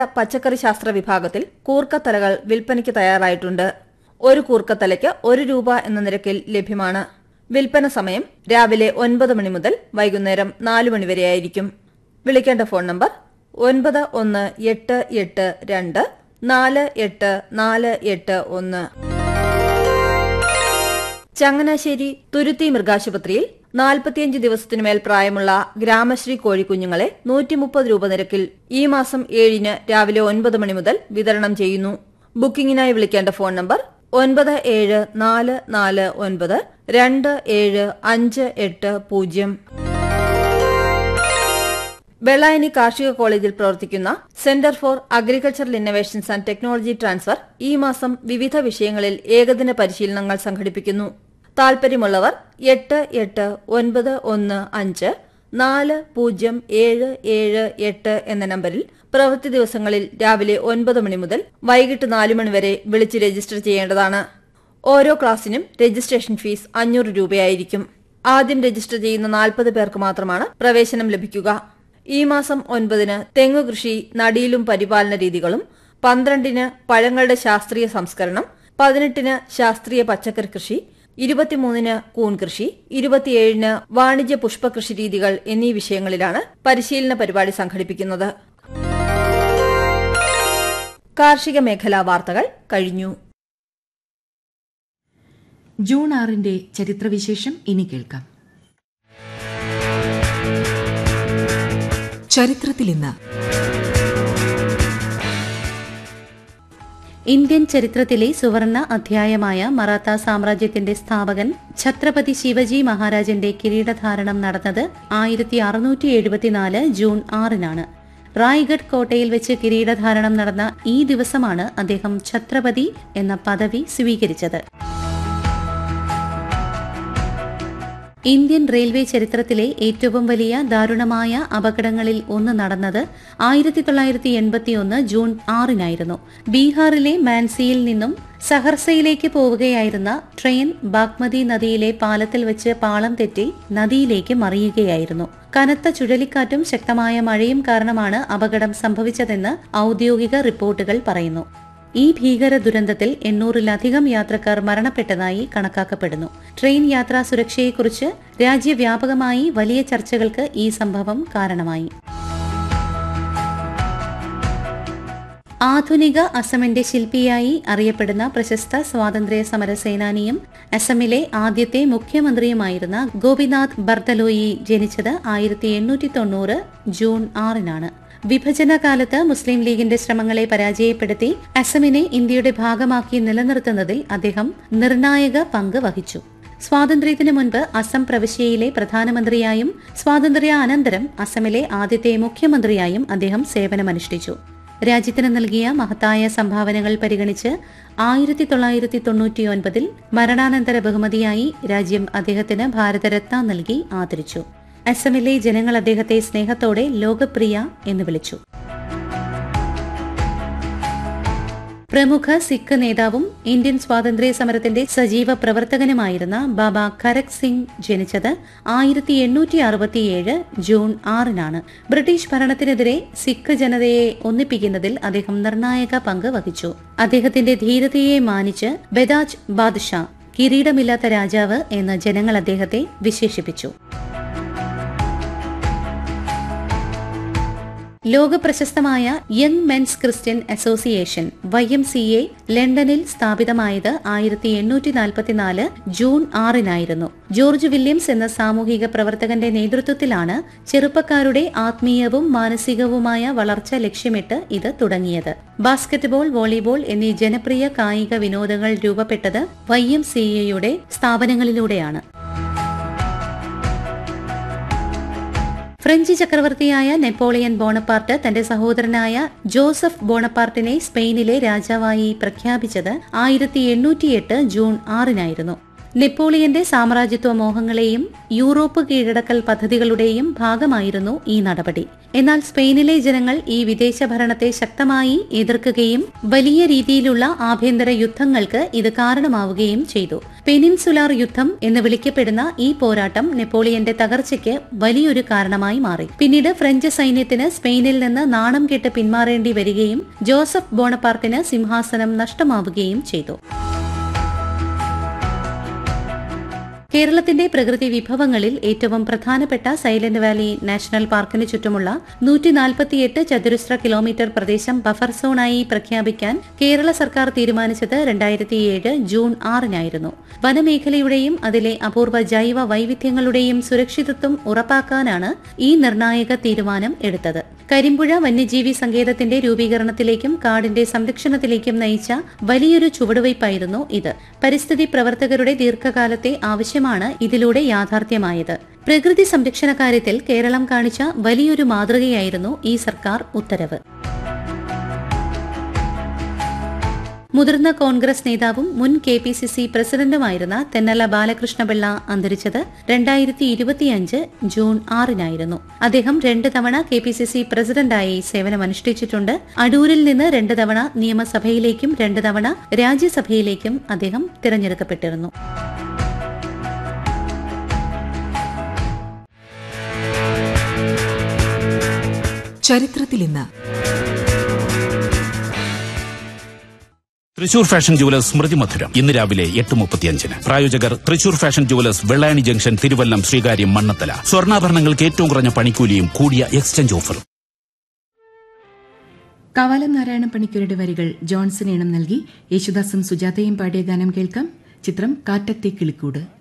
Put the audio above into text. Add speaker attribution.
Speaker 1: പച്ചക്കറി ശാസ്ത്ര വിഭാഗത്തിൽ കൂർക്കത്തലകൾ വിൽപ്പനയ്ക്ക് തയ്യാറായിട്ടുണ്ട് ഒരു കൂർക്കത്തലയ്ക്ക് ഒരു രൂപ എന്ന നിരക്കിൽ ലഭ്യമാണ് വിൽപ്പന സമയം രാവിലെ ഒൻപത് മണി മുതൽ വൈകുന്നേരം നാല് മണി വരെയായിരിക്കും വിളിക്കേണ്ട ഫോൺ നമ്പർ ഒൻപത് ഒന്ന് എട്ട് എട്ട് രണ്ട് നാല് എട്ട് നാല് എട്ട് ഒന്ന് ചങ്ങനാശ്ശേരി തുരുത്തി മൃഗാശുപത്രിയിൽ നാൽപ്പത്തിയഞ്ച് ദിവസത്തിനുമേൽ പ്രായമുള്ള ഗ്രാമശ്രീ കോഴിക്കുഞ്ഞുങ്ങളെ നൂറ്റി മുപ്പത് രൂപ നിരക്കിൽ ഈ മാസം ഏഴിന് രാവിലെ ഒൻപത് മണി മുതൽ വിതരണം ചെയ്യുന്നു ബുക്കിംഗിനായി വിളിക്കേണ്ട ഫോൺ നമ്പർ ഒൻപത് ഏഴ് നാല് നാല് ഒൻപത് രണ്ട് ഏഴ് അഞ്ച് എട്ട് പൂജ്യം വെള്ളായണി കാർഷിക കോളേജിൽ പ്രവർത്തിക്കുന്ന centre for agricultural innovations and technology transfer ഈ മാസം വിവിധ വിഷയങ്ങളിൽ ഏകദിന പരിശീലനങ്ങൾ സംഘടിപ്പിക്കുന്നു താൽപര്യമുള്ളവർ എട്ട് എട്ട് ഒൻപത് ഒന്ന് അഞ്ച് നാല് പൂജ്യം ഏഴ് ഏഴ് എട്ട് എന്ന നമ്പറിൽ പ്രവൃത്തി ദിവസങ്ങളിൽ രാവിലെ ഒൻപത് മണി മുതൽ വൈകിട്ട് നാല് മണി വരെ വിളിച്ച് രജിസ്റ്റർ ചെയ്യേണ്ടതാണ് ഓരോ ക്ലാസ്സിനും രജിസ്ട്രേഷൻ ഫീസ് അഞ്ഞൂറ് രൂപയായിരിക്കും ആദ്യം രജിസ്റ്റർ ചെയ്യുന്ന നാൽപ്പത് പേർക്ക് മാത്രമാണ് പ്രവേശനം ലഭിക്കുക ഈ മാസം ഒൻപതിന് തെങ്ങ് കൃഷി നടീലും പരിപാലന രീതികളും പന്ത്രണ്ടിന് പഴങ്ങളുടെ ശാസ്ത്രീയ സംസ്കരണം പതിനെട്ടിന് ശാസ്ത്രീയ പച്ചക്കറി കൃഷി ഇരുപത്തിമൂന്നിന് കൂൺ കൃഷി ഇരുപത്തിയേഴിന് വാണിജ്യ പുഷ്പകൃഷി രീതികൾ എന്നീ വിഷയങ്ങളിലാണ് പരിശീലന പരിപാടി സംഘടിപ്പിക്കുന്നത് കാർഷിക മേഖലാ വാർത്തകൾ കഴിഞ്ഞു
Speaker 2: ജൂൺ ആറിന്റെ ചരിത്രവിശേഷം ഇനി കേൾക്കാം
Speaker 3: ചരിത്രത്തിൽ ഇന്ന്
Speaker 4: ഇന്ത്യൻ ചരിത്രത്തിലെ സുവർണ അധ്യായമായ മറാത്ത സാമ്രാജ്യത്തിന്റെ സ്ഥാപകൻ ഛത്രപതി ശിവജി മഹാരാജന്റെ കിരീടധാരണം നടന്നത് ആയിരത്തി അറുന്നൂറ്റി എഴുപത്തിനാല് ജൂൺ ആറിനാണ് റായ്ഗഡ് കോട്ടയിൽ വെച്ച് കിരീടധാരണം നടന്ന ഈ ദിവസമാണ് അദ്ദേഹം ഛത്രപതി എന്ന പദവി സ്വീകരിച്ചത് ഇന്ത്യൻ റെയിൽവേ ചരിത്രത്തിലെ ഏറ്റവും വലിയ ദാരുണമായ അപകടങ്ങളിൽ ഒന്ന് നടന്നത് ആയിരത്തി തൊള്ളായിരത്തി എൺപത്തിയൊന്ന് ജൂൺ ആറിനായിരുന്നു ബീഹാറിലെ മാൻസിയിൽ നിന്നും സഹർസയിലേക്ക് പോവുകയായിരുന്ന ട്രെയിൻ ബാഗ്മതി നദിയിലെ പാലത്തിൽ വെച്ച് പാളം തെറ്റി നദിയിലേക്ക് മറിയുകയായിരുന്നു കനത്ത ചുഴലിക്കാറ്റും ശക്തമായ മഴയും കാരണമാണ് അപകടം സംഭവിച്ചതെന്ന് ഔദ്യോഗിക റിപ്പോർട്ടുകൾ പറയുന്നു ഈ ഭീകര ദുരന്തത്തിൽ എണ്ണൂറിലധികം യാത്രക്കാർ മരണപ്പെട്ടതായി കണക്കാക്കപ്പെടുന്നു ട്രെയിൻ യാത്രാ സുരക്ഷയെക്കുറിച്ച് രാജ്യവ്യാപകമായി വലിയ ചർച്ചകൾക്ക് ഈ സംഭവം കാരണമായി ആധുനിക അസമിന്റെ ശില്പിയായി അറിയപ്പെടുന്ന പ്രശസ്ത സ്വാതന്ത്ര്യ സമര സേനാനിയും അസമിലെ ആദ്യത്തെ മുഖ്യമന്ത്രിയുമായിരുന്ന ഗോപിനാഥ് ബർദലോയി ജനിച്ചത് ആയിരത്തി എണ്ണൂറ്റി തൊണ്ണൂറ് ജൂൺ ആറിനാണ് വിഭജനകാലത്ത് മുസ്ലിം ലീഗിന്റെ ശ്രമങ്ങളെ പരാജയപ്പെടുത്തി അസമിനെ ഇന്ത്യയുടെ ഭാഗമാക്കി നിലനിർത്തുന്നതിൽ അദ്ദേഹം നിർണായക പങ്ക് വഹിച്ചു സ്വാതന്ത്ര്യത്തിനു മുൻപ് അസം പ്രവിശ്യയിലെ പ്രധാനമന്ത്രിയായും സ്വാതന്ത്ര്യാനന്തരം അസമിലെ ആദ്യത്തെ മുഖ്യമന്ത്രിയായും അദ്ദേഹം സേവനമനുഷ്ഠിച്ചു രാജ്യത്തിന് നൽകിയ മഹത്തായ സംഭാവനകൾ പരിഗണിച്ച് ആയിരത്തി തൊള്ളായിരത്തി തൊണ്ണൂറ്റിയൊൻപതിൽ മരണാനന്തര ബഹുമതിയായി രാജ്യം അദ്ദേഹത്തിന് ഭാരതരത്ന നൽകി ആദരിച്ചു അസമിലെ ജനങ്ങൾ അദ്ദേഹത്തെ സ്നേഹത്തോടെ ലോകപ്രിയ എന്ന് വിളിച്ചു പ്രമുഖ സിഖ് നേതാവും ഇന്ത്യൻ സ്വാതന്ത്ര്യ സമരത്തിന്റെ സജീവ പ്രവർത്തകനുമായിരുന്ന ബാബ ഖരക് സിംഗ് ജനിച്ചത് ആയിരത്തി എണ്ണൂറ്റി അറുപത്തിയേഴ് ജൂൺ ആറിനാണ് ബ്രിട്ടീഷ് ഭരണത്തിനെതിരെ സിഖ് ജനതയെ ഒന്നിപ്പിക്കുന്നതിൽ അദ്ദേഹം നിർണായക പങ്ക് വഹിച്ചു അദ്ദേഹത്തിന്റെ ധീരതയെ മാനിച്ച് ബദാജ് ബാദ്ഷാ കിരീടമില്ലാത്ത രാജാവ് എന്ന് ജനങ്ങൾ അദ്ദേഹത്തെ വിശേഷിപ്പിച്ചു ലോക പ്രശസ്തമായ young men's Christian association Y M C A ലണ്ടനിൽ സ്ഥാപിതമായത് ആയിരത്തി എണ്ണൂറ്റി നാൽപ്പത്തിനാല് ജൂൺ ആറിനായിരുന്നു ജോർജ് വില്യംസ് എന്ന സാമൂഹിക പ്രവർത്തകന്റെ നേതൃത്വത്തിലാണ് ചെറുപ്പക്കാരുടെ ആത്മീയവും മാനസികവുമായ വളർച്ച ലക്ഷ്യമിട്ട് ഇത് തുടങ്ങിയത് ബാസ്കറ്റ്ബോൾ വോളിബോൾ എന്നീ ജനപ്രിയ കായിക വിനോദങ്ങൾ രൂപപ്പെട്ടത് വൈ എം സി എയുടെ സ്ഥാപനങ്ങളിലൂടെയാണ് ഫ്രഞ്ച് ചക്രവർത്തിയായ നെപ്പോളിയൻ ബോണപ്പാർട്ട് തന്റെ സഹോദരനായ ജോസഫ് ബോണപ്പാർട്ടിനെ സ്പെയിനിലെ രാജാവായി പ്രഖ്യാപിച്ചത് ആയിരത്തി എണ്ണൂറ്റിയെട്ട് ജൂൺ ആറിനായിരുന്നു നെപ്പോളിയന്റെ സാമ്രാജ്യത്വ മോഹങ്ങളെയും യൂറോപ്പ് കീഴടക്കൽ പദ്ധതികളുടെയും ഭാഗമായിരുന്നു ഈ നടപടി എന്നാൽ സ്പെയിനിലെ ജനങ്ങൾ ഈ വിദേശ ഭരണത്തെ ശക്തമായി എതിർക്കുകയും വലിയ രീതിയിലുള്ള ആഭ്യന്തര യുദ്ധങ്ങൾക്ക് ഇത് കാരണമാവുകയും ചെയ്തു പെനിൻസുലാർ യുദ്ധം എന്ന് വിളിക്കപ്പെടുന്ന ഈ പോരാട്ടം നെപ്പോളിയന്റെ തകർച്ചയ്ക്ക് വലിയൊരു കാരണമായി മാറി പിന്നീട് ഫ്രഞ്ച് സൈന്യത്തിന് സ്പെയിനിൽ നിന്ന് നാണം കെട്ട് പിന്മാറേണ്ടി വരികയും ജോസഫ് ബോണപ്പാർട്ടിന് സിംഹാസനം നഷ്ടമാവുകയും ചെയ്തു കേരളത്തിന്റെ പ്രകൃതി വിഭവങ്ങളിൽ ഏറ്റവും പ്രധാനപ്പെട്ട സൈലന്റ് വാലി നാഷണൽ പാർക്കിന് ചുറ്റുമുള്ള നൂറ്റി നാൽപ്പത്തിയെട്ട് ചതുരശ്ര കിലോമീറ്റർ പ്രദേശം ബഫർ സോണായി പ്രഖ്യാപിക്കാൻ കേരള സർക്കാർ തീരുമാനിച്ചത് രണ്ടായിരത്തിയേഴ് ജൂൺ ആറിനായിരുന്നു വനമേഖലയുടെയും അതിലെ അപൂർവ ജൈവ വൈവിധ്യങ്ങളുടെയും സുരക്ഷിതത്വം ഉറപ്പാക്കാനാണ് ഈ നിർണായക തീരുമാനം എടുത്തത് കരിമ്പുഴ വന്യജീവി സങ്കേതത്തിന്റെ രൂപീകരണത്തിലേക്കും കാടിന്റെ സംരക്ഷണത്തിലേക്കും നയിച്ച വലിയൊരു ചുവടുവയ്പായിരുന്നു ഇത് പരിസ്ഥിതി പ്രവർത്തകരുടെ ദീർഘകാലത്തെ ആവശ്യമാണ് ഇതിലൂടെ യാഥാർത്ഥ്യമായത് പ്രകൃതി സംരക്ഷണ കാര്യത്തിൽ കേരളം കാണിച്ച വലിയൊരു മാതൃകയായിരുന്നു ഈ സർക്കാർ ഉത്തരവ് മുതിർന്ന കോൺഗ്രസ് നേതാവും മുൻ K P C C പ്രസിഡന്റുമായിരുന്ന Thennala Balakrishna Pillai അന്തരിച്ചത് രണ്ടായിരത്തി ഇരുപത്തിയഞ്ച് ജൂൺ ആറിനായിരുന്നു അദ്ദേഹം രണ്ട് തവണ കെ പി സി സി പ്രസിഡന്റായി സേവനമനുഷ്ഠിച്ചിട്ടുണ്ട് അടൂരിൽ നിന്ന് രണ്ട് തവണ നിയമസഭയിലേക്കും രണ്ട് തവണ രാജ്യസഭയിലേക്കും അദ്ദേഹം തിരഞ്ഞെടുക്കപ്പെട്ടിരുന്നു
Speaker 2: ചരിത്രത്തിൽ ഇന്ന്
Speaker 3: തൃശൂർ ഫാഷൻ ജുവലേഴ്സ് സ്മൃതി മധുരം ഇന്ന് രാവിലെ എട്ട് മുപ്പത്തിയഞ്ചിന് പ്രായോജകർ Thrissur fashion jewellers Vellayani junction Thiruvallam Sreekaryam Mannanthala സ്വർണ്ണാഭരണങ്ങൾക്ക് ഏറ്റവും കുറഞ്ഞ പണിക്കൂലിയും കൂടിയ എക്സ്ചേഞ്ച് ഓഫറും
Speaker 2: കവാലം നാരായണ പണിക്കരുടെ വരികൾ ജോൺസൺ ഈണം നൽകി യേശുദാസും സുജാതയും പാടിയ ഗാനം കേൾക്കാം ചിത്രം കാറ്റത്തെ കിളിക്കൂട്